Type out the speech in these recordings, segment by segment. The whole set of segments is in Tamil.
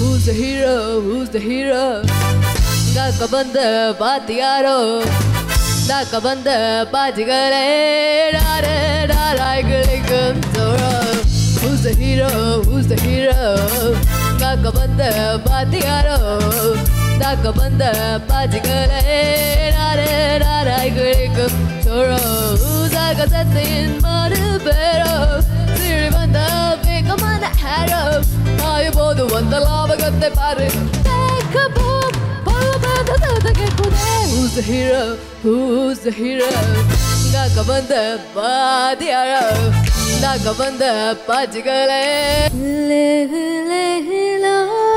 Who's the hero? Who's the hero? காக்க வந்த பாத்தியாரோ தாக்க வந்த பாஜிகளே டாரே டாராய்களுக்கும் சோழோ Who's the hero? Who's the hero? காக்க வந்த பாத்தியாரோ தாக்க வந்த பாஜிகளே டாரே டாராய்களுக்கும் சோழோ சாகசத்தின் மறு பேரோ சிழி வந்த வேகமான ஹேரோ ஆய போது வந்த லாபகத்தை பாரு கேட்கவும் பலபேதத்தை கேட்குதே Who's the hero? Who's the hero? காக்க வந்த பாதியாரோ நாக்க வந்த பாஜிகளே லே லே லா.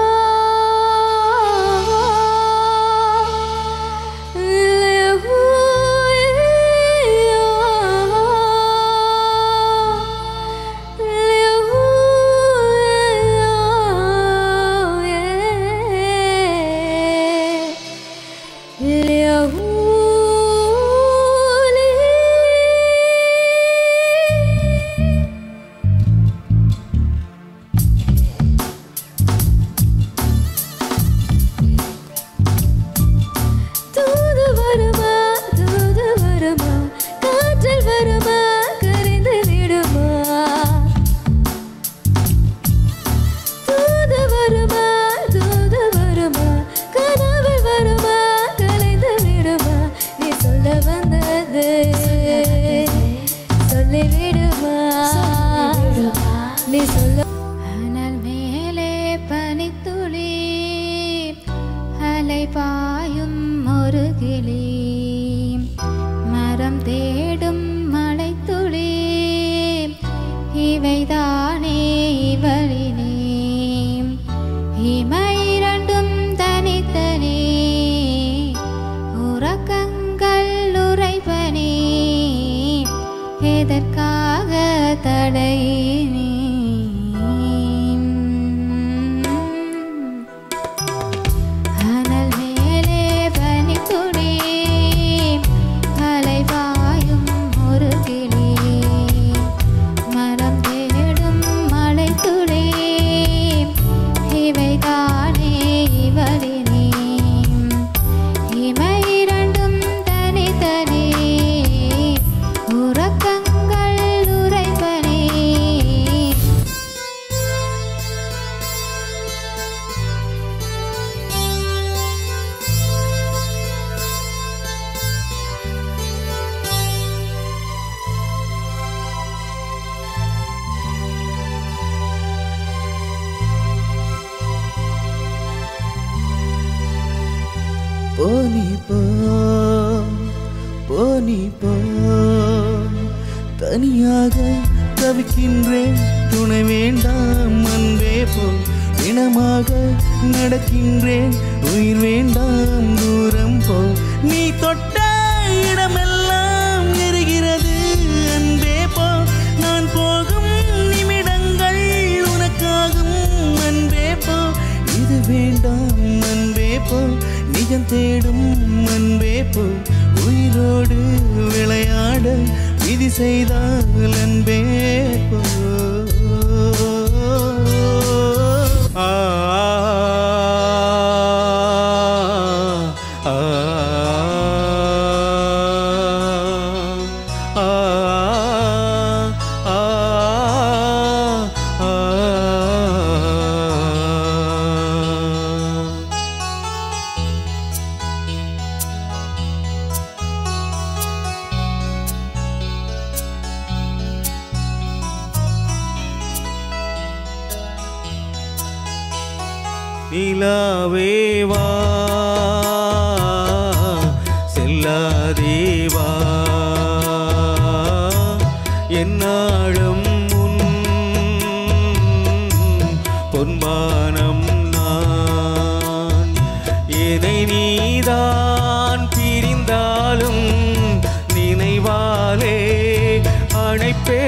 லே ஹூ லே ஹூ லே ஹூ தூது வருமா தூது வருமா காற்றில் வருமா கரைந்து விடுமா தூது வருமா தூது வருமா கனவில் வருமா கலைந்து விடுமா நீ சொல்ல வந்தது சொல்லி விடுமா நீ சொல்ல அனல் மேலே பனித்துளி அலை பாயும் ஒரு கிளி மரம் தேடும் மலைத்துளி இவைதானே இவளினே இமை இரண்டும் தனித்தனி உறக்கங்கள் உரைப்பனே எதற்காக தடையினே அனல் மேலே பனித்துளி அலை பாயும் ஒரு கிளி மரம் தேடும் மலைத்துளி இவைதானே இவளினே இமை இரண்டும் தனித்தனி உறக்கங்கள் உரைப்பனே போனி போ போனி போ தனியாக தவிக்கின்றேன் துணை வேண்டாம் அன்பே போ இனமாக நடக்கின்றேன் உயிர் வேண்டாம் தூரம் போ நீ தொட்ட இடமெல்லாம் எரிகிறது அன்பே போ நான் போகும் நிமிடங்கள் உனக்காகும் அன்பே போ இது வேண்டாம் அன்பே போ நிஜம் தேடும் அன்பே போ உயிரோடு விளையாட விதி செய்தால் அன்பே போ ஆ ஆ ஆ ஆ ஆ நிலாவேவா செல்லாதேவா என்னாலும் உன் பொன்பானம் நான் எதை நீதான் பிரிந்தாலும் நினைவாலே அணைப்பே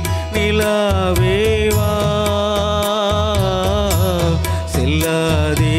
நிலாவேவா செல்லாதே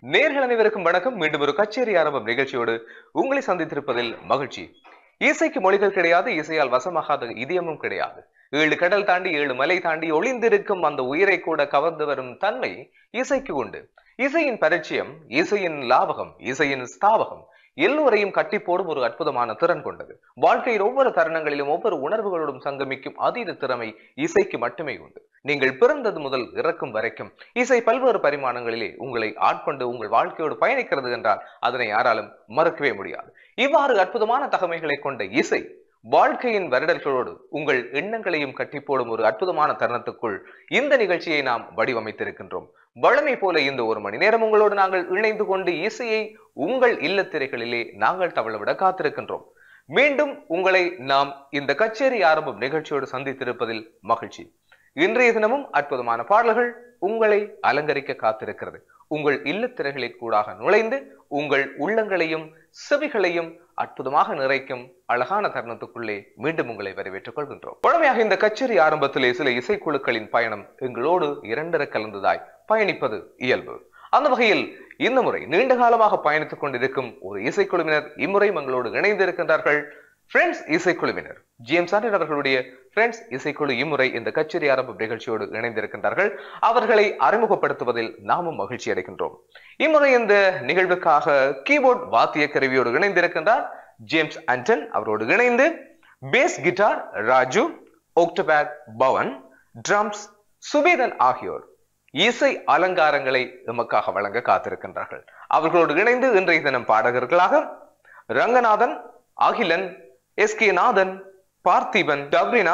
நேர்கள் அனைவருக்கும் வணக்கம் மீண்டும் ஒரு கச்சேரி ஆரம்பம் நிகழ்ச்சியோடு உங்களை சந்தித்திருப்பதில் மகிழ்ச்சி இசைக்கு மொழிகள் கிடையாது இசையால் வசமாகாத இதயமும் கிடையாது ஏழு கடல் தாண்டி ஏழு மலை தாண்டி ஒளிந்திருக்கும் அந்த உயிரை கூட கவர்ந்து வரும் தன்மை இசைக்கு உண்டு இசையின் பரிச்சயம் இசையின் லாபகம் இசையின் ஸ்தாபகம் எல்லோரையும் கட்டி போடும் ஒரு அற்புதமான திறன் கொண்டது வாழ்க்கையின் ஒவ்வொரு தருணங்களிலும் ஒவ்வொரு உணர்வுகளோடும் சங்கமிக்கும் அதீத திறமை இசைக்கு மட்டுமே உண்டு நீங்கள் பிறந்தது முதல் இறக்கும் வரைக்கும் இசை பல்வேறு பரிமாணங்களிலே உங்களை ஆட்கொண்டு உங்கள் வாழ்க்கையோடு பயணிக்கிறது என்றால் அதனை யாராலும் மறுக்கவே முடியாது இவ்வாறு அற்புதமான தகமைகளை கொண்ட இசை வாழ்க்கையின் வருடல்களோடு உங்கள் எண்ணங்களையும் கட்டி போடும் ஒரு அற்புதமான தருணத்துக்குள் இந்த நிகழ்ச்சியை நாம் வடிவமைத்திருக்கின்றோம் வழமை போல இந்த ஒரு மணி நேரம் உங்களோடு நாங்கள் இணைந்து கொண்டு இசையை உங்கள் இல்லத்திரைகளிலே நாங்கள் தவளவிட காத்திருக்கின்றோம் மீண்டும் உங்களை நாம் இந்த கச்சேரி ஆரம்பம் நிகழ்ச்சியோடு சந்தித்திருப்பதில் மகிழ்ச்சி இன்றைய தினமும் அற்புதமான பாடல்கள் உங்களை அலங்கரிக்க காத்திருக்கிறது உங்கள் இல்லத்திரைகளில் கூடாக நுழைந்து உங்கள் உள்ளங்களையும் செவிகளையும் அற்புதமாக நிறைக்கும் அழகான தருணத்துக்குள்ளே மீண்டும் உங்களை வரவேற்றுக் கொள்கின்றோம் பழமையாக இந்த கச்சேரி ஆரம்பத்திலே சில இசைக்குழுக்களின் பயணம் எங்களோடு இரண்டர கலந்ததாய் பயணிப்பது இயல்பு அந்த வகையில் இந்த முறை நீண்ட காலமாக பயணித்துக் கொண்டிருக்கும் ஒரு இசைக்குழுவினர் இம்முறை எங்களோடு இணைந்திருக்கின்றார்கள் ஃப்ரெண்ட்ஸ் இசைக்குழுவினர் ஜேம்ஸ் ஆண்டர் அவர்களுடைய ஃப்ரெண்ட்ஸ் இசைக்குழு இம்முறை இந்த கச்சேரி ஆரம்ப நிகழ்ச்சியோடு இணைந்திருக்கின்றார்கள் அவர்களை அறிமுகப்படுத்துவதில் நாமும் மகிழ்ச்சி அடைகின்றோம் இம்முறை இந்த நிகழ்வுக்காக கீபோர்ட் வாத்திய கருவியோடு இணைந்திருக்கின்றார் ஜேம்ஸ் ஆண்டன் அவரோடு இணைந்து bass guitar Raju octopad Pavan drums Subethan ஆகியோர் இசை அலங்காரங்களை எமக்காக வழங்க காத்திருக்கின்றார்கள் அவர்களோடு இணைந்து இன்றைய தினம் பாடகர்களாக Ranganathan Akilan S K Nathan Parthiban Tabrina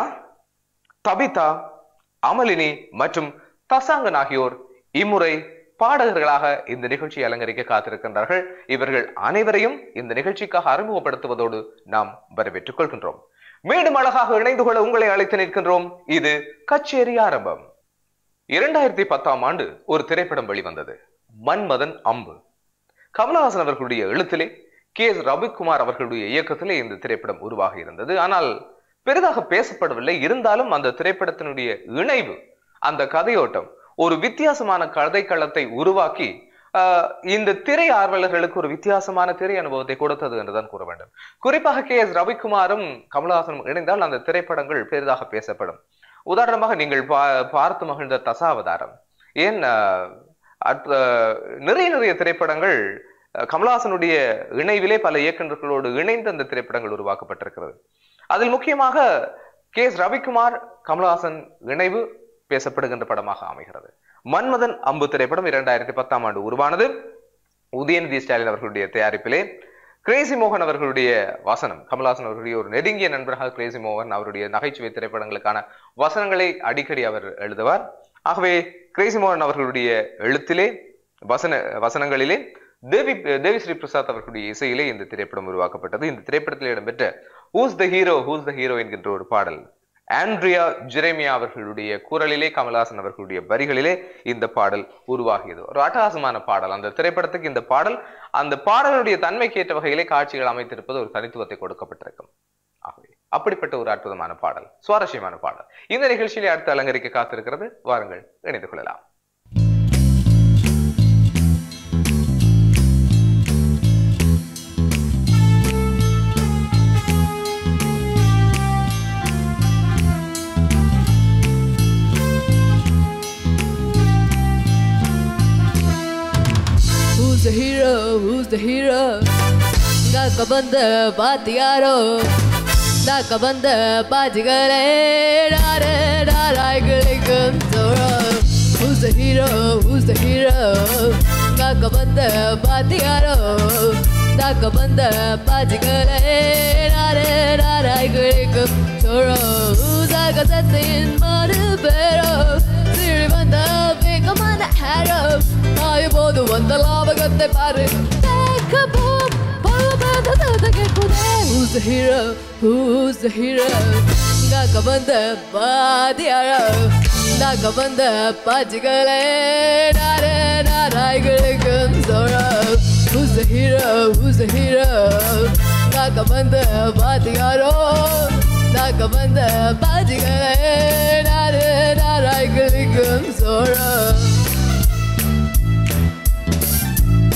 Tabitha Amalini மற்றும் தசாங்கன் ஆகியோர் இம்முறை பாடகர்களாக இந்த நிகழ்ச்சியை அலங்கரிக்க காத்திருக்கின்றார்கள் இவர்கள் அனைவரையும் இந்த நிகழ்ச்சிக்காக அறிமுகப்படுத்துவதோடு நாம் வரவேற்றுக் கொள்கின்றோம் மீண்டும் அழகாக இணைந்து கொள்ள உங்களை அழைத்து நிற்கின்றோம் இது கச்சேரி ஆரம்பம் இரண்டாயிரத்தி பத்தாம் ஆண்டு ஒரு திரைப்படம் வெளிவந்தது மன்மதன் அம்பு கமலஹாசன் அவர்களுடைய எழுத்திலே கே எஸ் ரவிக்குமார் அவர்களுடைய இயக்கத்திலே இந்த திரைப்படம் உருவாக இருந்தது ஆனால் பெரிதாக பேசப்படவில்லை இருந்தாலும் அந்த திரைப்படத்தினுடைய இணைவு அந்த கதையோட்டம் ஒரு வித்தியாசமான கதைக்களத்தை உருவாக்கி ஆஹ், இந்த திரை ஆர்வலர்களுக்கு ஒரு வித்தியாசமான திரை அனுபவத்தை கொடுத்தது என்றுதான் கூற வேண்டும் குறிப்பாக கே எஸ் ரவிக்குமாரும் கமலஹாசனும் இணைந்தால் அந்த திரைப்படங்கள் பெரிதாக பேசப்படும் உதாரணமாக நீங்கள் பா- பார்த்து மகிழ்ந்த தசாவதாரம் ஏன் ஆஹ், அற்ப- நிறைய நிறைய திரைப்படங்கள் அஹ், கமலஹாசனுடைய இணைவிலே பல இயக்குநர்களோடு இணைந்து அந்த திரைப்படங்கள் உருவாக்கப்பட்டிருக்கிறது அதில் முக்கியமாக கே எஸ் ரவிக்குமார் கமலஹாசன் இணைவு பேசப்படுகின்ற படமாக அமைகிறது மன்மதன் அம்பு திரைப்படம் இரண்டாயிரத்தி பத்தாம் ஆண்டு உருவானது உதயநிதி ஸ்டாலின் அவர்களுடைய தயாரிப்பிலே கிரேசி மோகன் அவர்களுடைய வசனம் கமல்ஹாசன் அவர்களுடைய ஒரு நெருங்கிய நண்பராக கிரேசி மோகன் அவருடைய நகைச்சுவை திரைப்படங்களுக்கான வசனங்களை அடிக்கடி அவர் எழுதுவார் ஆகவே கிரேசி மோகன் அவர்களுடைய எழுத்திலே வசன வசனங்களிலே தேவி தேவி ஸ்ரீ பிரசாத் அவர்களுடைய இசையிலே இந்த திரைப்படம் உருவாக்கப்பட்டது இந்த திரைப்படத்தில் இடம்பெற்ற who's the hero who's the hero என்கின்ற ஒரு பாடல் ஆண்ட்ரியா ஜெரேமியா அவர்களுடைய குரலிலே கமல்ஹாசன் அவர்களுடைய வரிகளிலே இந்த பாடல் உருவாகியது ஒரு அட்டகாசமான பாடல் அந்த திரைப்படத்துக்கு இந்த பாடல் அந்த பாடலுடைய தன்மைக்கு ஏற்ற வகையிலே காட்சிகள் அமைத்திருப்பது ஒரு தனித்துவத்தை கொடுக்கப்பட்டிருக்கும் ஆகவே அப்படிப்பட்ட ஒரு அற்புதமான பாடல் சுவாரஸ்யமான பாடல் இந்த நிகழ்ச்சியிலே அடுத்து அலங்கரிக்க காத்திருக்கிறது வாருங்கள் இணைந்து கொள்ளலாம் Who's the hero? Who's the hero? காக்க வந்த பாத்தியாரோ தாக்க வந்த பாத்திகளே நாரே நாராய்களுக்கும் தோழோ Who's the hero? Who's the hero? காக்க வந்த பாத்தியாரோ தாக்க வந்த பாத்திகளே நாரே நாராய்களுக்கும் தோழோ சாகசத்தின் மறு பேரோ சிறி வந்த வேகமான ஹேரோ ஆய் போது வந்த லாபகத்தை பாரு கேட்கவும் பழுவதை கேட்குதே Who's the hero? Who's the hero? காக்க வந்த பாதியாரோ நாக்க வந்த பாச்சிகளே நாரே நாராய்களுக்கும் சோழோ Who's the hero? Who's the hero? காக்க வந்த பாதியாரோ நாக்க வந்த பாச்சிகளே நாரே நாராய்களுக்கும் சோழோ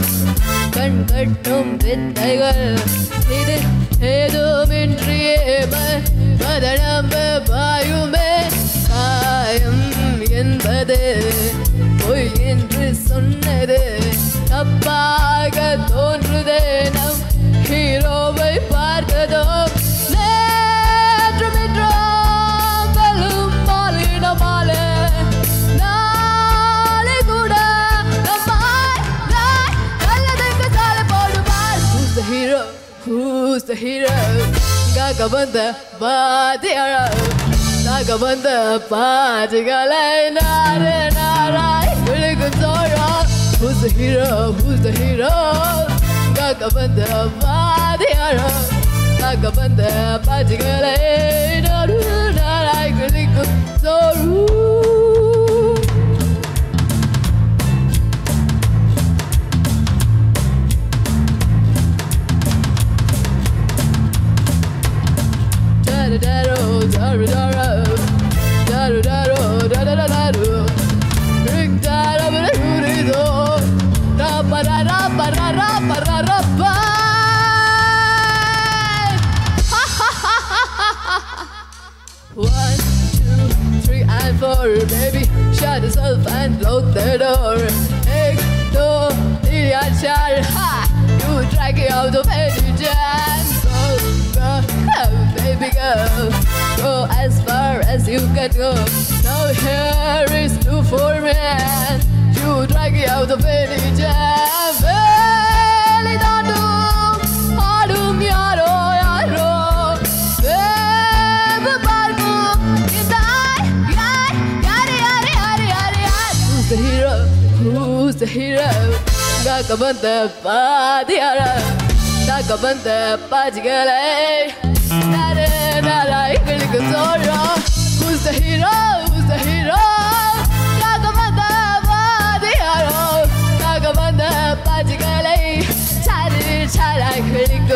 கண் கட்டும் வித்தைகள் இது ஏதுமின்றியே ம- மதனம் பாயுமே காயம் என்பது பொய் என்று சொன்னது தப்பாக தோன்றுதே நம் ஹீரோவை பார்த்ததோ நேற்றும் இன்றும் வெல்லும் மாலிடமாலே நாளை கூட நம்மால் நாள் நல்லதுக்கு சாலை போடுவார் Who's the hero? Who's the hero? காக்க வந்த பாதியாரோ நாக வந்த பாதிகளை நாரே நாராய் விழுக்கும் Chola Who's the hero? Who's the hero? காக்க வந்த பாதியாரோ நாக வந்த பாதிகளை நாரு நாராய் விழுக்கும் சோழு Daru daru daru daru daru daru daru daru Ring daru daru daru Rapa ra rapa ra rapa ra rapa One, two, three, and four Baby, shut yourself and lock the door Ek, do, three, and four Ha! You drag it out of any jam Go, go, go, baby, go Go as far as you can go Now here is two for me You drag it out of any jam Really don't do ஆடும் யாரோ யாரோ வேவு பார்க்கும் இந்த ஆய், யாய், யாரு, யாரு, யாரு, யாரு, யார்? Who's the hero? Who's the hero? காக்க வந்த பாதியாரா காக்க வந்த பாஜிகளை நாரே நாராய்களுக்கு சொல்றோம் Who's the hero? Who's the hero? காக்க வந்த பாதியாரோ காக்க வந்த பாஜிகளை சாரு சாராய்களுக்கு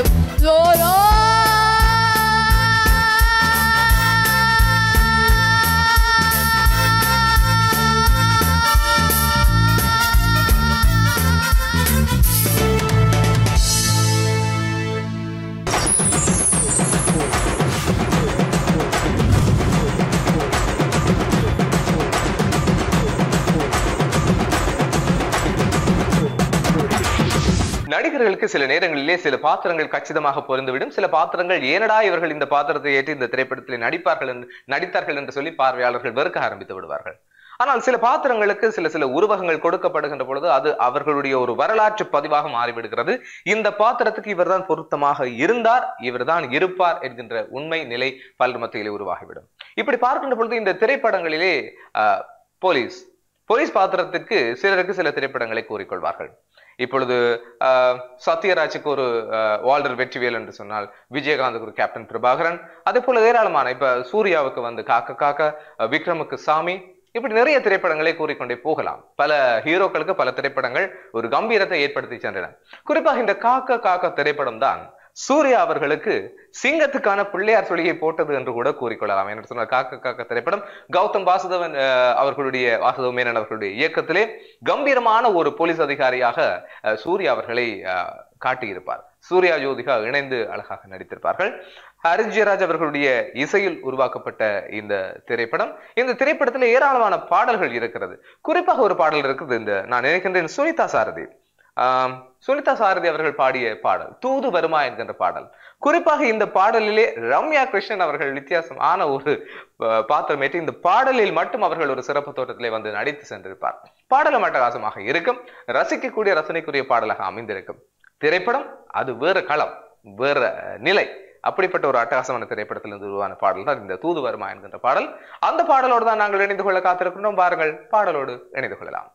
நடிகர்களுக்கு சில நேரங்களிலே சில பாத்திரங்கள் கச்சிதமாக பொருந்துவிடும் சில பாத்திரங்கள் ஏனடா இவர்கள் இந்த பாத்திரத்தை ஏற்று இந்த திரைப்படத்தில் நடிப்பார்கள் என்று நடித்தார்கள் என்று சொல்லி பார்வையாளர்கள் வெறுக்க ஆரம்பித்து விடுவார்கள் ஆனால் சில பாத்திரங்களுக்கு சில சில உருவகங்கள் கொடுக்கப்படுகின்ற பொழுது அது அவர்களுடைய ஒரு வரலாற்று பதிவாக மாறிவிடுகிறது இந்த பாத்திரத்துக்கு இவர்தான் பொருத்தமாக இருந்தார் இவர்தான் இருப்பார் என்கின்ற உண்மை நிலை பலர் மத்தியிலே உருவாகிவிடும் இப்படி பார்க்கின்ற பொழுது இந்த திரைப்படங்களிலே ஆஹ், போலீஸ் போலீஸ் பாத்திரத்துக்கு சிலருக்கு சில திரைப்படங்களை கூறிக்கொள்வார்கள் இப்பொழுது ஆஹ், சத்யராஜுக்கு ஒரு ஆஹ், வால்டர் வெற்றிவேல் என்று சொன்னால் விஜயகாந்துக்கு ஒரு கேப்டன் பிரபாகரன் அதே போல ஏராளமான இப்ப சூர்யாவுக்கு வந்து காக்க காக்க அஹ், விக்ரமுக்கு சாமி இப்படி நிறைய திரைப்படங்களை கூறிக்கொண்டே போகலாம் பல ஹீரோக்களுக்கு பல திரைப்படங்கள் ஒரு கம்பீரத்தை ஏற்படுத்தி சென்றன குறிப்பாக இந்த காக்க காக்க திரைப்படம் தான் சூர்யா அவர்களுக்கு சிங்கத்துக்கான பிள்ளையார் சொல்லியை போட்டது என்று கூட கூறிக்கொள்ளலாம் என்று சொன்னால் காக்க காக்க திரைப்படம் கௌதம் வாசுதவன் அஹ், அவர்களுடைய வாசுதவ மேனன் அவர்களுடைய இயக்கத்திலே கம்பீரமான ஒரு போலீஸ் அதிகாரியாக அஹ், சூர்யா அவர்களை அஹ், காட்டியிருப்பார் சூர்யா ஜோதிகா இணைந்து அழகாக நடித்திருப்பார்கள் ஹரிஸ் ஜெயராஜ் அவர்களுடைய இசையில் உருவாக்கப்பட்ட இந்த திரைப்படம் இந்த திரைப்படத்தில் ஏராளமான பாடல்கள் இருக்கிறது குறிப்பாக ஒரு பாடல் இருக்குது இந்த நான் நினைக்கின்றேன் சுனிதா சாரதி ஆம், சுனிதா சாரதி அவர்கள் பாடிய பாடல் தூது வருமா என்கின்ற பாடல் குறிப்பாக இந்த பாடலிலே ரம்யா கிருஷ்ணன் அவர்கள் வித்தியாசமான ஒரு அஹ், பாத்திரமேற்று இந்த பாடலில் மட்டும் அவர்கள் ஒரு சிறப்பு தோட்டத்திலே வந்து நடித்து சென்றிருப்பார் பாடலும் அட்டகாசமாக இருக்கும் ரசிக்கக்கூடிய ரசனைக்குரிய பாடலாக அமைந்திருக்கும் திரைப்படம் அது வேற களம் வேற நிலை அப்படிப்பட்ட ஒரு அட்டகாசமான திரைப்படத்திலிருந்து உருவான பாடல் தான் இந்த தூது வருமா என்கின்ற பாடல் அந்த பாடலோடு தான் நாங்கள் இணைந்து கொள்ள காத்திருக்கின்றோம் வாருங்கள் பாடலோடு இணைந்து கொள்ளலாம்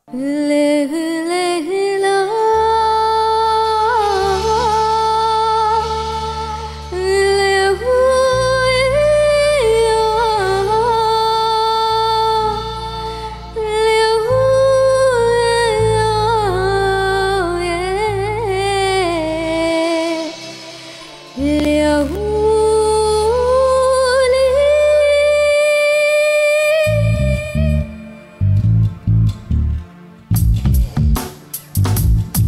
Yeah.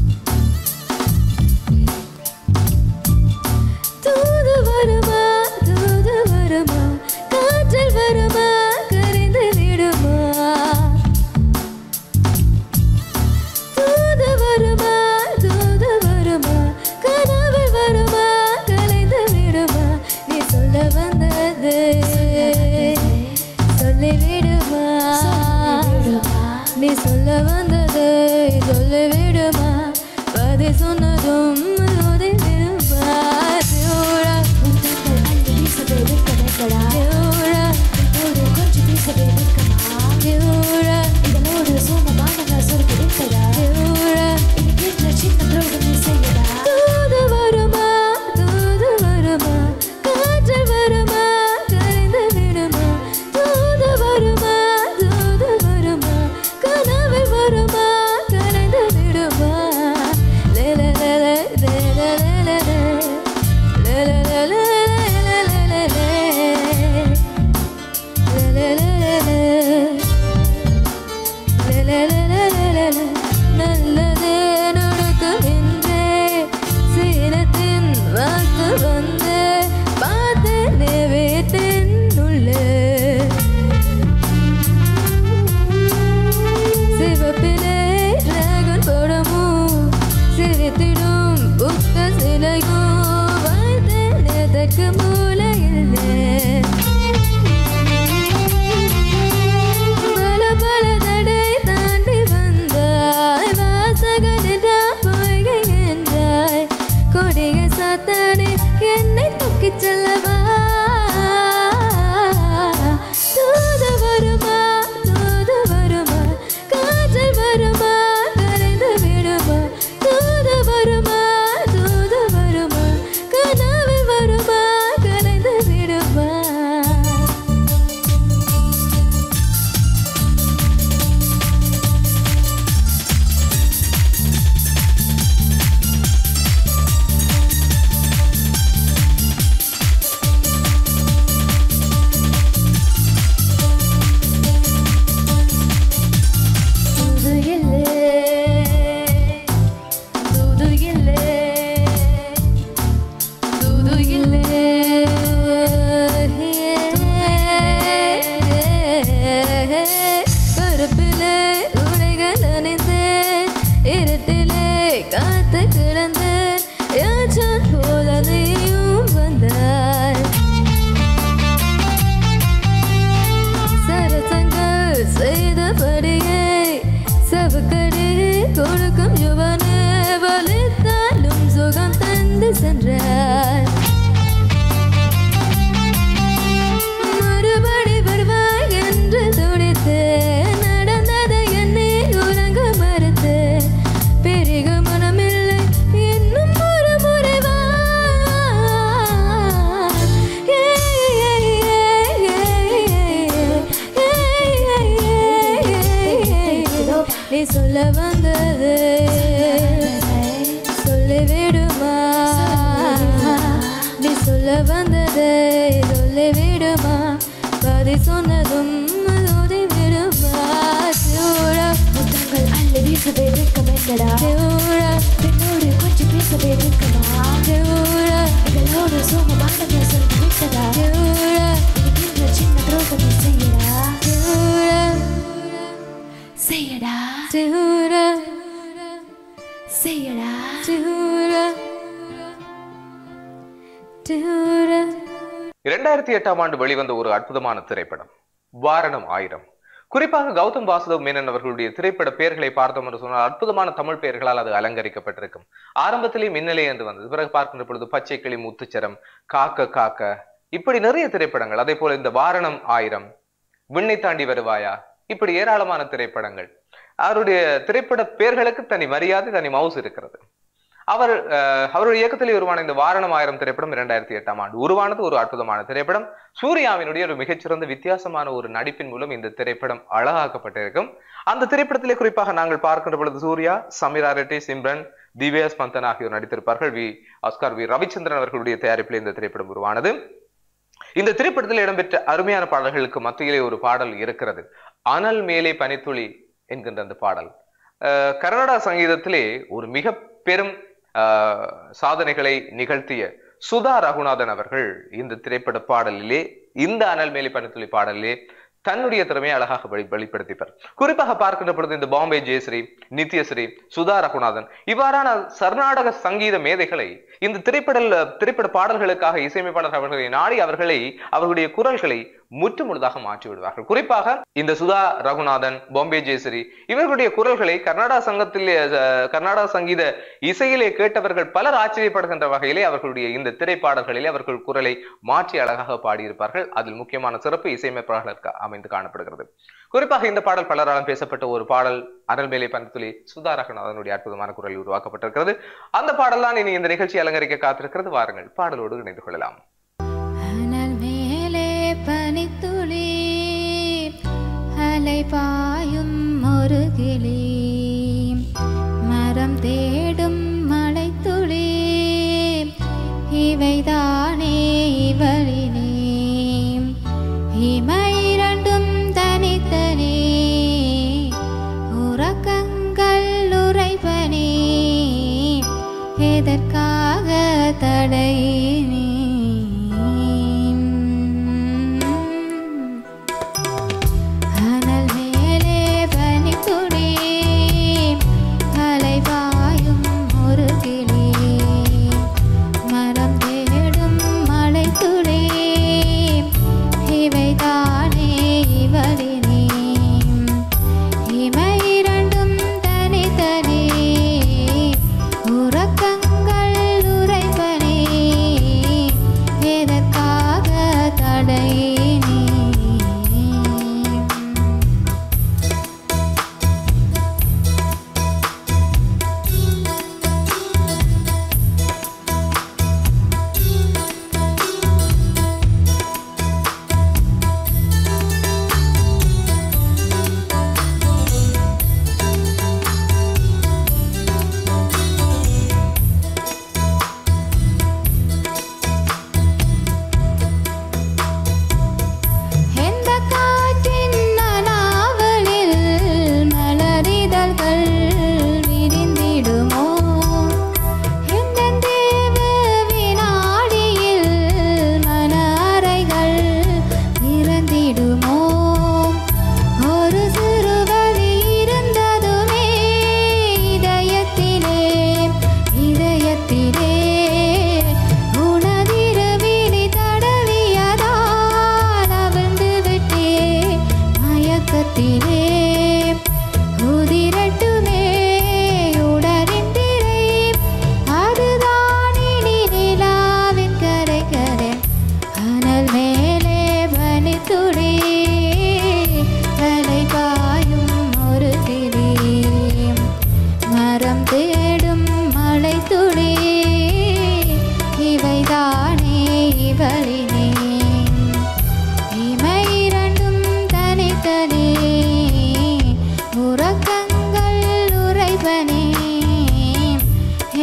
செல்லவா தூது வருமா தூது வருமா காற்றில் வருமா கரைந்து விடுமா தூது வருமா தூது வருமா கனவில் வருமா கலைந்து விடுமா தூது இல்லை தூது இல்லை தூது இல்லை கருப்பிலே உடைகள் அணிந்தேன் இருட்டிலே காத்து கிடந்தேன் யாச்சன் போல நீயும் வந்தாய் சரசங்கள் செய்தபடியே சவுக்கடி கொடுக்கும் யுவனே வலித்தாலும் சுகம் தந்து சென்றார் மறுபடி வருவாய் என்று துடித்தேன் நடந்ததை எண்ணி உறங்க மறுத்தேன் பெருக மனமில்லை இன்னும் ஒரு முறை வா நீ சொல்ல வந்தது சொல்லிவிடுமா நீ சொல்ல வந்தது சொல்லிவிடுமா பாதி சொன்னதும் ஓதி விடுமா சூழ முத்தங்கள் அள்ளி வீசவே வெட்கமெட்டடா சூழ பெண்ணோடு கொஞ்சம் பேசவே வெட்கமா சூழ எங்களோடு சோகமான பேசல் விட்டதா சூழ இருக்கின்ற சின்ன துரோகத்தை செய்யடா சூழ செய்யடா சூழ செய்யடா சூழ சூழ இரண்டாயிரத்தி எட்டாம் ஆண்டு வெளிவந்த ஒரு அற்புதமான திரைப்படம் வாரணம் ஆயிரம் குறிப்பாக கௌதம் வாசுதவ் மேனன் அவர்களுடைய திரைப்பட பெயர்களை பார்த்தோம் என்று சொன்னால் அற்புதமான தமிழ் பெயர்களால் அது அலங்கரிக்கப்பட்டிருக்கும் ஆரம்பத்திலே மின்னலே என்று வந்தது பிறகு பார்க்கின்ற பொழுது பச்சை கிளி முத்துச்சரம் காக்க காக்க இப்படி நிறைய திரைப்படங்கள் அதே போல இந்த வாரணம் ஆயிரம் விண்ணை தாண்டி வருவாயா இப்படி ஏராளமான திரைப்படங்கள் அவருடைய திரைப்பட பெயர்களுக்கு தனி மரியாதை தனி மவுஸ் இருக்கிறது அவர் அஹ், அவருடைய இயக்கத்தில் உருவான இந்த வாரணம் ஆயிரம் திரைப்படம் இரண்டாயிரத்தி எட்டாம் ஆண்டு உருவானது ஒரு அற்புதமான திரைப்படம் சூர்யாவினுடைய ஒரு மிகச்சிறந்த வித்தியாசமான ஒரு நடிப்பின் மூலம் இந்த திரைப்படம் அழகாக்கப்பட்டிருக்கும் அந்த திரைப்படத்திலே குறிப்பாக நாங்கள் பார்க்கின்ற பொழுது சூர்யா சமீரா ரெட்டி சிம்ரன் திவ்யா ஸ்பந்தன் ஆகியோர் நடித்திருப்பார்கள் வி ஆஸ்கார் வி ரவிச்சந்திரன் அவர்களுடைய தயாரிப்பில் இந்த திரைப்படம் உருவானது இந்த திரைப்படத்தில் இடம்பெற்ற அருமையான பாடல்களுக்கு மத்தியிலே ஒரு பாடல் இருக்கிறது அனல் மேலே பனித்துளி என்கின்ற அந்த பாடல் அஹ், கர்நாடக சங்கீதத்திலே ஒரு மிக பெரும் அஹ், சாதனைகளை நிகழ்த்திய சுதா ரகுநாதன் அவர்கள் இந்த திரைப்பட பாடலிலே இந்த அனல் மேலே பனித்துளி பாடலிலே தன்னுடைய திறமையை அழகாக வெளி வெளிப்படுத்திப்பார் குறிப்பாக பார்க்கின்ற பொழுது இந்த பாம்பே ஜெயஸ்ரீ நித்யஸ்ரீ சுதா ரகுநாதன் இவ்வாறான கர்நாடக சங்கீத மேதைகளை இந்த திரைப்பட திரைப்பட பாடல்களுக்காக இசையமைப்பாளர் அவர்களை நாடி அவர்களை அவர்களுடைய குரல்களை முற்று முழுதாக மாற்றி விடுவார்கள் குறிப்பாக இந்த சுதா ரகுநாதன் பாம்பே ஜெயஸ்ரீ இவர்களுடைய குரல்களை கர்நாடக சங்கத்திலே அஹ், கர்நாடக சங்கீத இசையிலே கேட்டவர்கள் பலர் ஆச்சரியப்படுகின்ற வகையிலே அவர்களுடைய இந்த திரைப்பாடல்களிலே அவர்கள் குரலை மாற்றி அழகாக பாடியிருப்பார்கள் அதில் முக்கியமான சிறப்பு இசையமைப்பாளர்களுக்கு அமைந்து காணப்படுகிறது குறிப்பாக இந்த பாடல் பலராலும் பேசப்பட்ட ஒரு பாடல் அனல்மேலை பந்துலி சுதா ரகுநாதனுடைய அற்புதமான குரலில் உருவாக்கப்பட்டிருக்கிறது அந்த பாடல் தான் இனி இந்த நிகழ்ச்சி அலங்கரிக்க காத்திருக்கிறது வாருங்கள் பாடலோடு இணைந்து கொள்ளலாம் அனல் மேலே பனித்துளி அலை பாயும் ஒரு கிளி மரம் தேடும் மலைத்துளி இவைதானே இவளினே இமையிரண்டும் தனித்தனி உறக்கங்கள் உறைபனி எதற்காக தடையினி அனல் மேலே பனித்துளி அலை பாயும் ஒரு கிளி மரம் தேடும் மலை துளி இவைதானே இவளினே இமை இரண்டும் தனித்தனி உறக்கங்கள்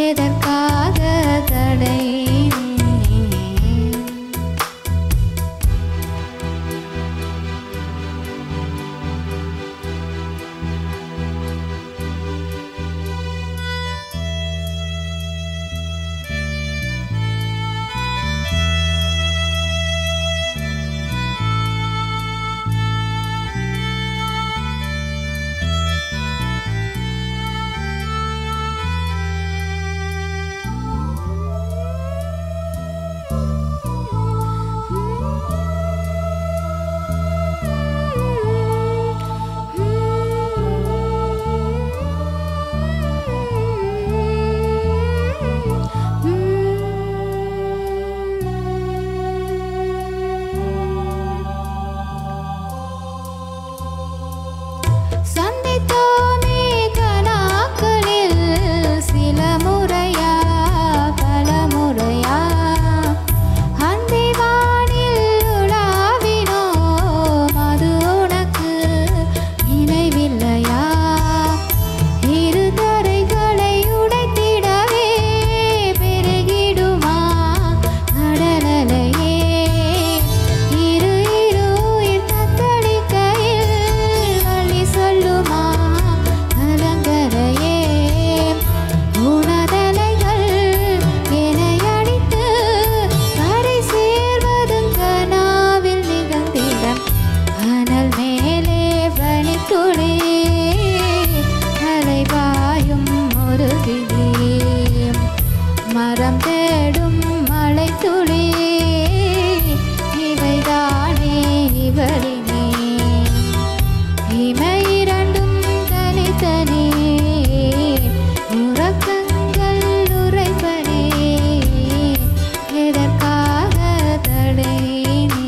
எதற்காக தடை நீ? சந்தித்தோமே கனாக்களில் சில முறையா பல முறையா அந்திவானில் உலாவினோம் அது உனக்கு நினைவில்லையா இரு தரைகளை உடைத்திடவே பெருகிடுமா கடலலையே இரு இரு உயிர் தத்தளிக்கையில் வழி சொல்லுமா கலங்கரையே உணதலைகள் என்னை அடித்து கரை சேர்வதும் கனாவில் நிகழ்ந்திடம் அனல் மேலே பனித்துளி அலைபாயும் ஒரு கிளி மரம் தேடும் மழை துளி இவைதானே இவளினே இமை இரண்டும் தனித்தனி உறக்கங்கள் உரைப்பனே எதற்காக தடை நீ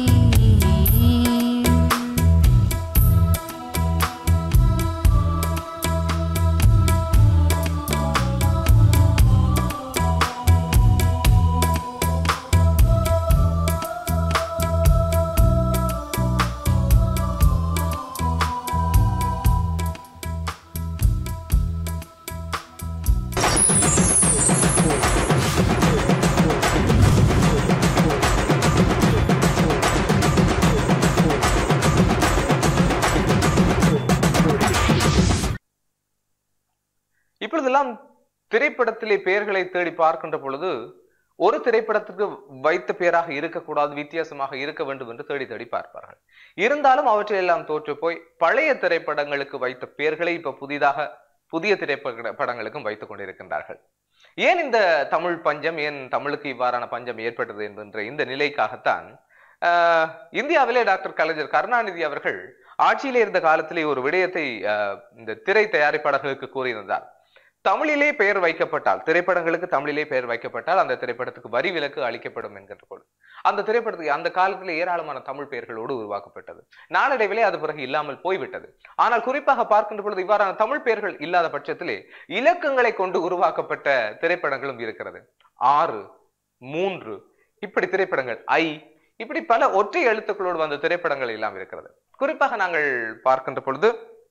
இப்பொழுதெல்லாம் திரைப்படத்திலே பெயர்களை தேடி பார்க்கின்ற பொழுது ஒரு திரைப்படத்துக்கு வைத்த பெயராக இருக்கக்கூடாது வித்தியாசமாக இருக்க வேண்டும் என்று தேடி தேடி பார்ப்பார்கள் இருந்தாலும் அவற்றையெல்லாம் தோற்று போய் பழைய திரைப்படங்களுக்கு வைத்த பெயர்களை இப்ப புதிதாக புதிய திரைப்பட படங்களுக்கும் வைத்துக் கொண்டிருக்கின்றார்கள் ஏன் இந்த தமிழ் பஞ்சம் ஏன் தமிழுக்கு இவ்வாறான பஞ்சம் ஏற்பட்டது என்கின்ற இந்த நிலைக்காகத்தான் ஆஹ், இந்தியாவிலே டாக்டர் கலைஞர் கருணாநிதி அவர்கள் ஆட்சியிலே இருந்த காலத்திலே ஒரு விடயத்தை ஆஹ், இந்த திரை தயாரிப்பாளர்களுக்கு கூறியிருந்தார் தமிழிலே பெயர் வைக்கப்பட்டால் திரைப்படங்களுக்கு தமிழிலே பெயர் வைக்கப்பட்டால் அந்த திரைப்படத்துக்கு வரி விலக்கு அளிக்கப்படும் என்கின்ற பொருள் அந்த திரைப்படத்துக்கு அந்த காலத்தில் ஏராளமான தமிழ் பெயர்களோடு உருவாக்கப்பட்டது நாளடைவிலே அது பிறகு இல்லாமல் போய்விட்டது ஆனால் குறிப்பாக பார்க்கின்ற பொழுது இவ்வாறான தமிழ் பெயர்கள் இல்லாத பட்சத்திலே இலக்கங்களை கொண்டு உருவாக்கப்பட்ட திரைப்படங்களும் இருக்கிறது ஆறு மூன்று இப்படி திரைப்படங்கள் ஐ இப்படி பல ஒற்றை எழுத்துக்களோடு வந்த திரைப்படங்கள் எல்லாம் இருக்கிறது குறிப்பாக நாங்கள் பார்க்கின்ற பொழுது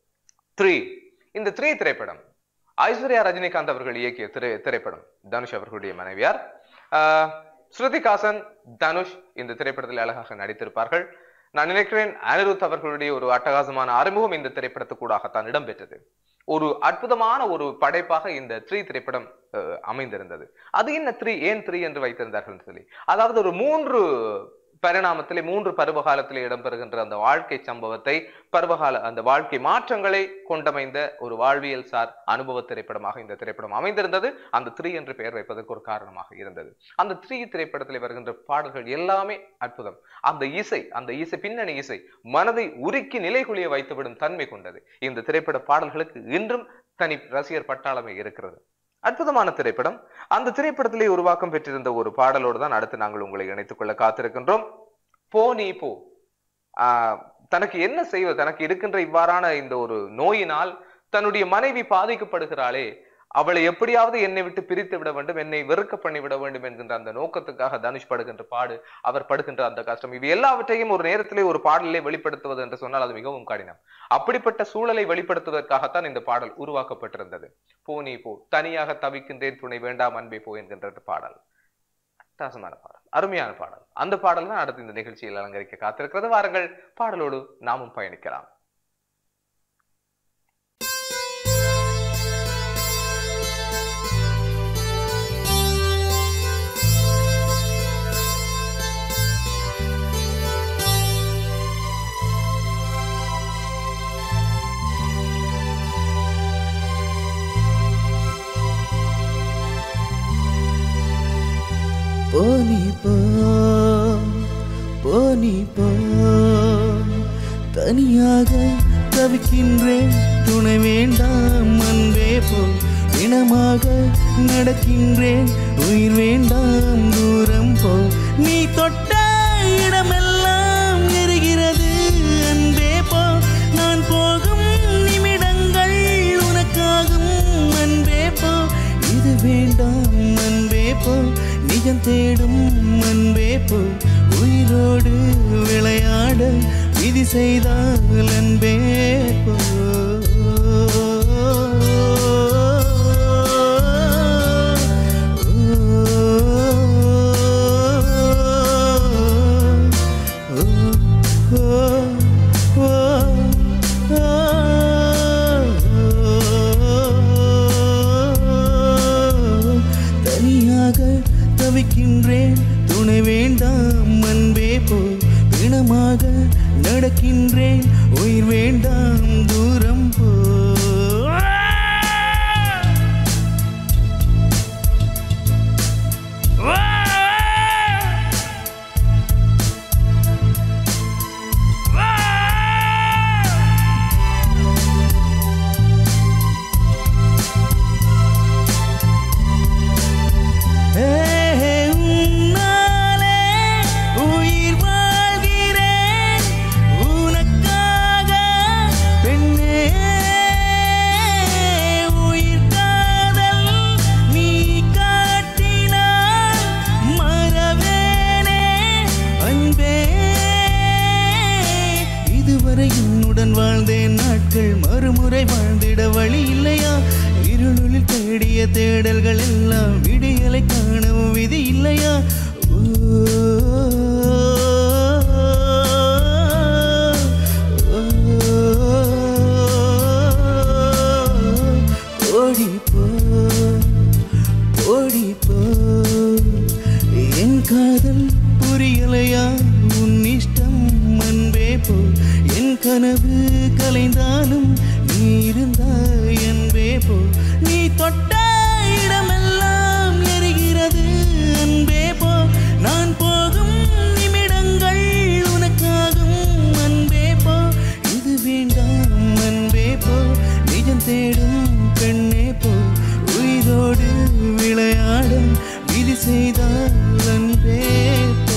த்ரீ இந்த த்ரீ திரைப்படம் ஐஸ்வர்யா ரஜினிகாந்த் அவர்கள் இயக்கிய திரை திரைப்படம் தனுஷ் அவர்களுடைய மனைவியார் ஆஹ், ஸ்ருதிகாசன் தனுஷ் இந்த திரைப்படத்தில் அழகாக நடித்திருப்பார்கள் நான் நினைக்கிறேன் அனிருத் அவர்களுடைய ஒரு அட்டகாசமான அறிமுகம் இந்த திரைப்படத்துக்கூடாகத்தான் இடம்பெற்றது ஒரு அற்புதமான ஒரு படைப்பாக இந்த த்ரீ திரைப்படம் அஹ், அமைந்திருந்தது அது என்ன த்ரீ ஏன் த்ரீ என்று வைத்திருந்தார்கள் என்று சொல்லி அதாவது ஒரு மூன்று பரிணாமத்திலே மூன்று பருவகாலத்திலே இடம்பெறுகின்ற அந்த வாழ்க்கை சம்பவத்தை பருவகால அந்த வாழ்க்கை மாற்றங்களை கொண்டமைந்த ஒரு வாழ்வியல் சார் அனுபவ திரைப்படமாக இந்த திரைப்படம் அமைந்திருந்தது அந்த த்ரீ என்று பெயர் வைப்பதற்கு ஒரு காரணமாக இருந்தது அந்த த்ரீ திரைப்படத்தில் வருகின்ற பாடல்கள் எல்லாமே அற்புதம் அந்த இசை அந்த இசை பின்னணி இசை மனதை உருக்கி நிலைகுலிய வைத்துவிடும் தன்மை கொண்டது இந்த திரைப்பட பாடல்களுக்கு இன்றும் தனி ரசிகர் பட்டாளமே இருக்கிறது அற்புதமான திரைப்படம் அந்த திரைப்படத்திலே உருவாக்கம் பெற்றிருந்த ஒரு பாடலோடு தான் அடுத்து நாங்கள் உங்களை இணைத்துக் கொள்ள காத்திருக்கின்றோம் போ நீ போ ஆஹ் தனக்கு என்ன செய்வது தனக்கு இருக்கின்ற இவ்வாறான இந்த ஒரு நோயினால் தன்னுடைய மனைவி பாதிக்கப்படுகிறாளே அவளை எப்படியாவது என்னை விட்டு பிரித்து விட வேண்டும் என்னை வெறுக்க பண்ணி விட வேண்டும் என்கின்ற அந்த நோக்கத்துக்காக தனுஷ் படுகின்ற பாடு அவர் படுகின்ற அந்த கஷ்டம் இது எல்லாவற்றையும் ஒரு நேரத்திலே ஒரு பாடலிலே வெளிப்படுத்துவது என்று சொன்னால் அது மிகவும் கடினம் அப்படிப்பட்ட சூழலை வெளிப்படுத்துவதற்காகத்தான் இந்த பாடல் உருவாக்கப்பட்டிருந்தது போ நீ போ தனியாக தவிக்கின்றேன் துணை வேண்டாம் அன்பே போ என்கின்ற பாடல் அட்டகாசமான பாடல் அருமையான பாடல் அந்த பாடல் தான் அடுத்து இந்த நிகழ்ச்சியில் அலங்கரிக்க காத்திருக்கிறது வாருங்கள் பாடலோடு நாமும் பயணிக்கலாம் போனி போ போனி போ தனியாக தவிக்கின்றேன் துணை வேண்டாம் அன்பே போ இனமாக நடக்கின்றேன் உயிர் வேண்டாம் தூரம் போ நீ தொட்ட இடமெல்லாம் எரிகிறது அன்பே போ நான் போகும் நிமிடங்கள் உனக்காகும் அன்பே போ இது வேண்டாம் அன்பே போ நிஜம் தேடும் அன்பே போ உயிரோடு விளையாட விதி செய்தால் அன்பே போ தனியாக தவிக்கின்றேன் துணை வேண்டாம் அன்பே போ பிணமாக நடக்கின்றேன் உயிர் வேண்டாம் தூரம் போ உன்னாலே உயிர் வாழ்கிறேன் உனக்காக பெண்ணே உயிர் காதல் நீ காட்டினால் மறவேனே அன்பே இதுவரை உன்னுடன் வாழ்ந்தேன் நாட்கள் மறுமுறை வாழ்ந்திட வழி இல்லையா இருளில் தேடிய தேடல்கள் எல்லாம் விடியலை காணவும் விதி இல்லையா ஓ, ஓடி போ ஓடி போ என் காதல் புரியலையா உன் இஷ்டம் அன்பே போ என் கனவு கலைந்தாலும் நீ இருந்தாய் அன்பே போ நீ தொட்ட இடமெல்லாம் எரிகிறது அன்பே போ நான் போகும் நிமிடங்கள் உனக்காகும் அன்பே போ இது வேண்டாம் அன்பே போ நிஜம் தேடும் பெண்ணே போ உயிரோடு விளையாடும் விதி செய்தால் அன்பே போ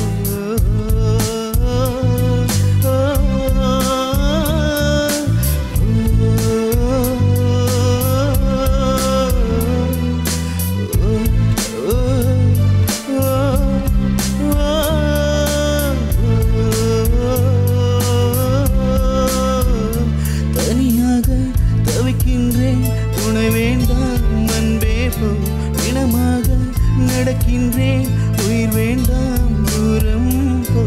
தனியாக தவிக்கின்றேன் துணை வேண்டாம் அன்பே போ இனமாக நடக்கின்றேன் உயிர் வேண்டாம் தூரம் போ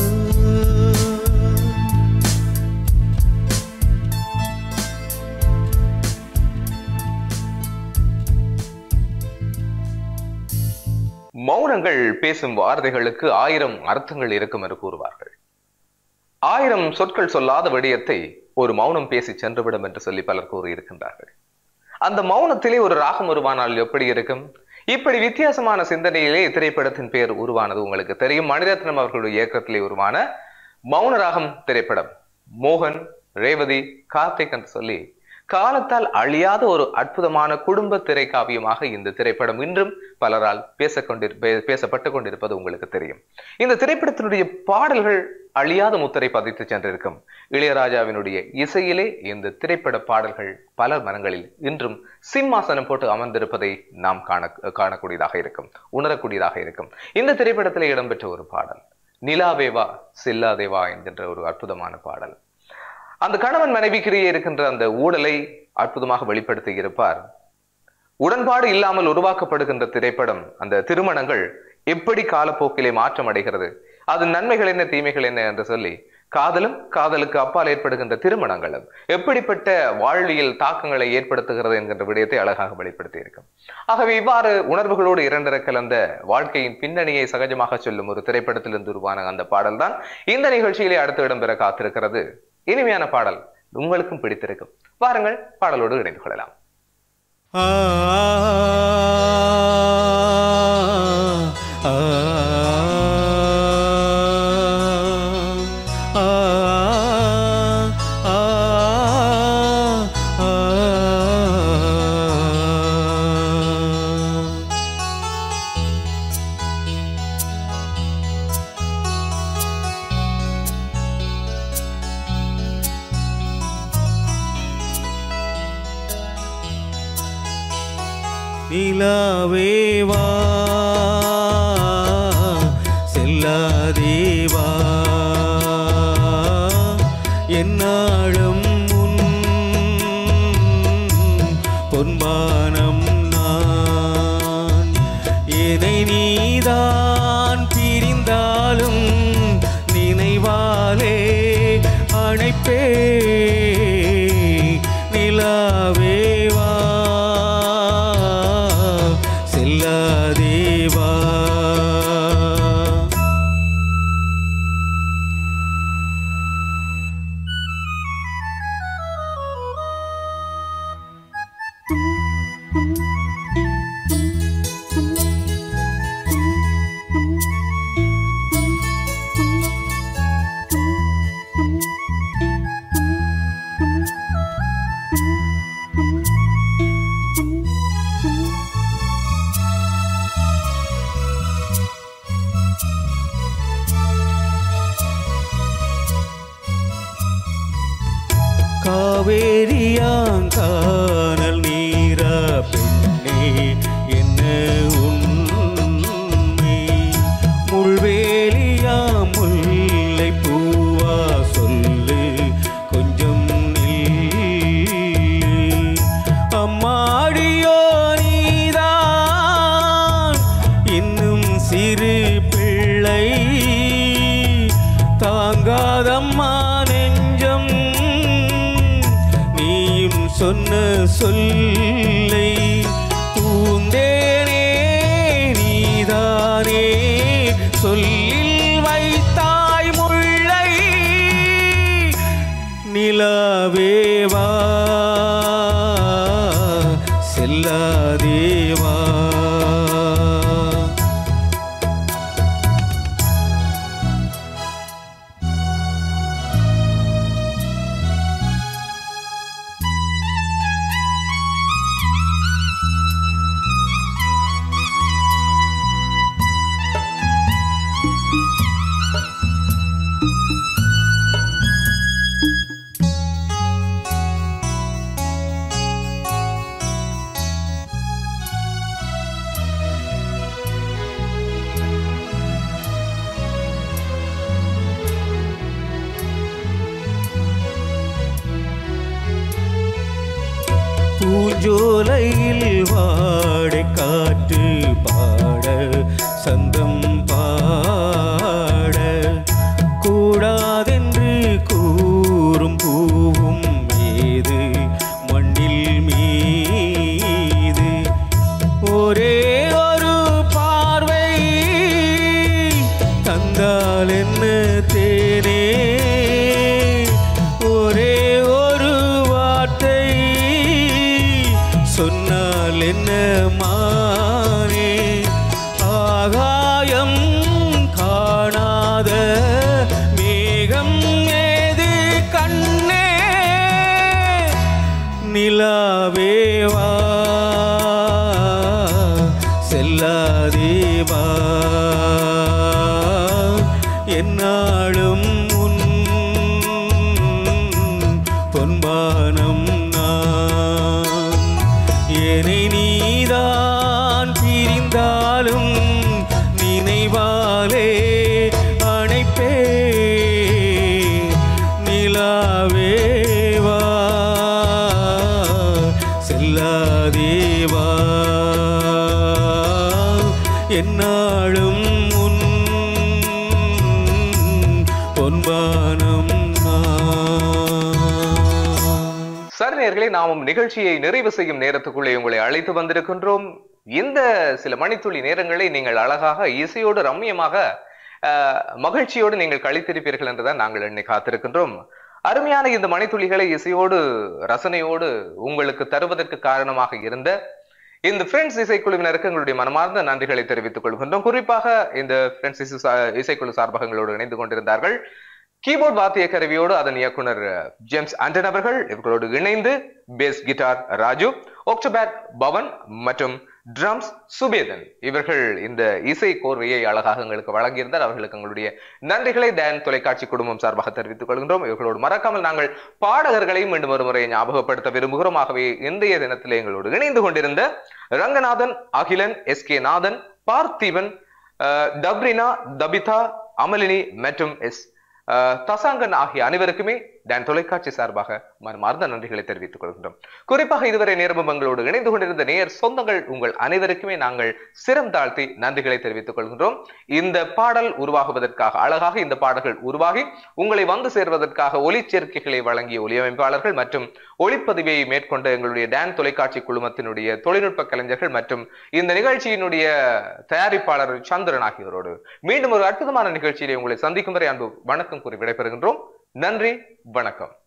மௌனங்கள் பேசும் வார்த்தைகளுக்கு ஆயிரம் அர்த்தங்கள் இருக்கும் என்று கூறுவார்கள் ஆயிரம் சொற்கள் சொல்லாத விடயத்தை ஒரு மௌனம் பேசி சென்றுவிடும் என்று சொல்லி பலர் கூறியிருக்கின்றார்கள் அந்த மௌனத்திலே ஒரு ராகம் உருவானால் எப்படி இருக்கும் இப்படி வித்தியாசமான சிந்தனையிலே திரைப்படத்தின் பெயர் உருவானது உங்களுக்கு தெரியும் மணிரத்னம் அவர்களுடைய இயக்கத்திலே உருவான மௌன ராகம் திரைப்படம் மோகன் ரேவதி கார்த்திக் என்று சொல்லி காலத்தால் அழியாத ஒரு அற்புதமான குடும்ப திரைக்காவியமாக இந்த திரைப்படம் இன்றும் பலரால் பேசக்கொண்டிரு பே- பேசப்பட்டு கொண்டிருப்பது உங்களுக்கு தெரியும் இந்த திரைப்படத்தினுடைய பாடல்கள் அழியாத முத்திரை பதித்து சென்றிருக்கும் இளையராஜாவினுடைய இசையிலே இந்த திரைப்பட பாடல்கள் பலர் மனங்களில் இன்றும் சிம்மாசனம் போட்டு அமர்ந்திருப்பதை நாம் காண காணக்கூடியதாக இருக்கும் உணரக்கூடியதாக இருக்கும் இந்த திரைப்படத்திலே இடம்பெற்ற ஒரு பாடல் நிலாவேவா செல்லாதேவா என்கின்ற ஒரு அற்புதமான பாடல் அந்த கணவன் மனைவிக்கிடையே இருக்கின்ற அந்த ஊடலை அற்புதமாக வெளிப்படுத்தி இருப்பார் உடன்பாடு இல்லாமல் உருவாக்கப்படுகின்ற திரைப்படம் அந்த திருமணங்கள் எப்படி காலப்போக்கிலே மாற்றம் அடைகிறது அது நன்மைகள் என்ன தீமைகள் என்ன என்று சொல்லி காதலும் காதலுக்கு அப்பால் ஏற்படுகின்ற திருமணங்களும் எப்படிப்பட்ட வாழ்வியல் தாக்கங்களை ஏற்படுத்துகிறது என்கின்ற விடயத்தை அழகாக வெளிப்படுத்தி இருக்கும் ஆகவே இவ்வாறு உணர்வுகளோடு இரண்டர கலந்த வாழ்க்கையின் பின்னணியை சகஜமாக சொல்லும் ஒரு திரைப்படத்திலிருந்து உருவான அந்த பாடல்தான் இந்த நிகழ்ச்சியிலே அடுத்து இடம்பெற காத்திருக்கிறது இனிமையான பாடல் உங்களுக்கும் பிடித்திருக்கும் வாருங்கள் பாடலோடு இணைந்து கொள்ளலாம் ஆ ஆ ஆ ஆ ஆ நிலாவேவா செல்லாதேவா என்னாலும் உன் பொன்பானம் நான் என்னை நீதான் பிரிந்தாலும் நினைவாலே அணைப்பே நிலாவேவா செல்லாதேவா காவேரியாங்கானல் நீரா பெண்ணே என்ன உண்மை முள்வேலியா முல்லை பூவா சொல்லு கொஞ்சம் நில்லு. அம்மாடியோ நீதான் இன்னும் சிறு பிள்ளை தாங்காதம்மா நெஞ்சம் நீயும் சொன்ன சொல்லை பூந்தேனே நீதானே சொல்லில் வைத்தாய் முல்லை நிலவேவா செல்லாதேவா பூஞ்சோலையில் வாடை காற்று பாட சந்தம் பாட கூடாதென்று கூறும் பூவும் ஏது மண்ணில் மீது ஒரே ஒரு பார்வை தந்தால் என்ன தேனே ஒரே ஒரு வார்த்தை சொன்னால் என்ன மானே தேவா என்னாலும் உன் பொன்பானம் நான் என்னை நீதான் பிரிந்தாலும் நினைவாலே அணைப்பே நிலாவேவா செல்லாதேவா என்னாலும் உன் பொன்பானம் நான் சரி நேயர்களே நாமும் நிகழ்ச்சியை நிறைவு செய்யும் நேரத்துக்குள்ளே உங்களை அழைத்து வந்திருக்கின்றோம் இந்த சில மணித்துளி நேரங்களை நீங்கள் அழகாக இசையோடு ரம்மியமாக அஹ், மகிழ்ச்சியோடு நீங்கள் கழித்திருப்பீர்கள் என்றுதான் நாங்கள் எண்ணி காத்திருக்கின்றோம் அருமையான இந்த மணித்துளிகளை இசையோடு ரசனையோடு உங்களுக்கு தருவதற்கு காரணமாக இருந்த இந்த ஃப்ரெண்ட்ஸ் இசைக்குழுவினருக்கு எங்களுடைய மனமார்ந்த நன்றிகளை தெரிவித்துக் கொள்கின்றோம் குறிப்பாக இந்த ஃப்ரெண்ட்ஸ் இசை சா- இசைக்குழு சார்பாக எங்களோடு இணைந்து கொண்டிருந்தார்கள் கீபோர்ட் வாத்திய கருவியோடு அதன் இயக்குனர் ஜேம்ஸ் ஆண்டன் அவர்கள் இவர்களோடு இணைந்து bass guitar Raju octopad Pavan மற்றும் ட்ரம்ஸ் சுபேதன் இவர்கள் இந்த இசை கோர்வையை அழகாக எங்களுக்கு வழங்கியிருந்தார் அவர்களுக்கு எங்களுடைய நன்றிகளை டேன் தொலைக்காட்சி குடும்பம் சார்பாக தெரிவித்துக் கொள்கின்றோம் இவர்களோடு மறக்காமல் நாங்கள் பாடகர்களையும் மீண்டும் ஒரு முறை ஞாபகப்படுத்த விரும்புகிறோம் ஆகவே இன்றைய தினத்திலே எங்களோடு இணைந்து கொண்டிருந்த ரங்கநாதன் அகிலன் எஸ் கே நாதன் பார்த்திபன் அஹ், டப்ரினா தபிதா அமலினி மற்றும் எஸ் அஹ், தசாங்கன் ஆகிய அனைவருக்குமே டான் தொலைக்காட்சி சார்பாக மனமார்ந்த நன்றிகளை தெரிவித்துக் கொள்கின்றோம் குறிப்பாக இதுவரை நேரமும் எங்களோடு இணைந்து கொண்டிருந்த நேயர் சொந்தங்கள் உங்கள் அனைவருக்குமே நாங்கள் சிரம் தாழ்த்தி நன்றிகளை தெரிவித்துக் கொள்கின்றோம் இந்த பாடல் உருவாகுவதற்காக அழகாக இந்த பாடல்கள் உருவாகி உங்களை வந்து சேர்வதற்காக ஒளிச்சேர்க்கைகளை வழங்கிய ஒளியமைப்பாளர்கள் மற்றும் ஒளிப்பதிவை மேற்கொண்ட எங்களுடைய டான் தொலைக்காட்சி குழுமத்தினுடைய தொழில்நுட்ப கலைஞர்கள் மற்றும் இந்த நிகழ்ச்சியினுடைய தயாரிப்பாளர் சந்திரன் ஆகியோரோடு மீண்டும் ஒரு அற்புதமான நிகழ்ச்சியிலே உங்களை சந்திக்கும் வரை அன்பு வணக்கம் கூறி விடைபெறுகின்றோம் நன்றி வணக்கம்